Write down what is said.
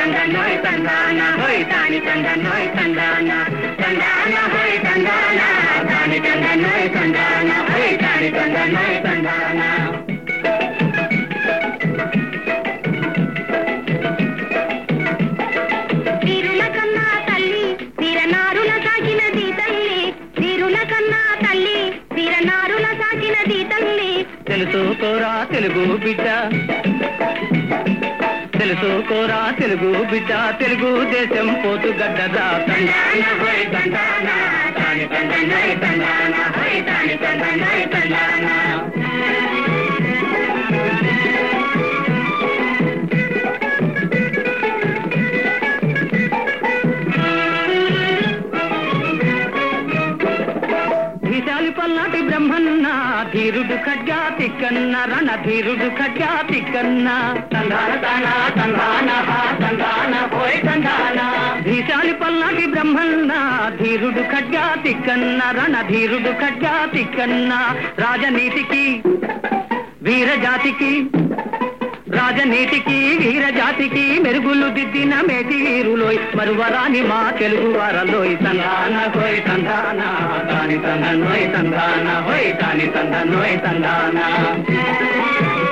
తందనోయ్ తందాన హోయ్ తాని తందనోయ్ తందాన తందాన హోయ్ తందాన తాని తందనోయ్ తందాన హోయ్ తాని తందనోయ్ తందాన వీరుల కన్నా తల్లి వీరనారుల సాకినది తల్లి వీరుల కన్నా తల్లి వీరనారుల సాకినది తల్లి తెలుసుకోరా తెలుగు బిడ్డ తెలుసుకోరా తెలుగు బిడ్డ తెలుగు దేశం పోతు గడ్డదా తందాన హోయ్ తందాన తాని తందనోయ్ తందాన హోయ్ తాని తందనోయ్ తందాన ధీశాలి పల్నాటి బ్రహ్మన్న ధీరుడు ఖడ్గా తిక్కన్న రణ ధీరుడు ఖడ్గా తిక్కన్న తందాన తాన తందాన హా తందాన పోయి తందాన ధీశాలి పల్నాటి బ్రహ్మన్న ధీరుడు ఖడ్గా తిక్కన్న రణ ధీరుడు ఖడ్గా తిక్కన్న రాజనీతికి వీరజాతికి రాజనీతికి వీరజాతికి మెరుగులు దిద్దిన మేటి వీరులోయ్ మరువరాని మా తెలుగు వారలోయ్ తందాన హోయ్ తందాన తాని తందనోయ్ తందాన హోయ్ తాని తందనోయ్ తందాన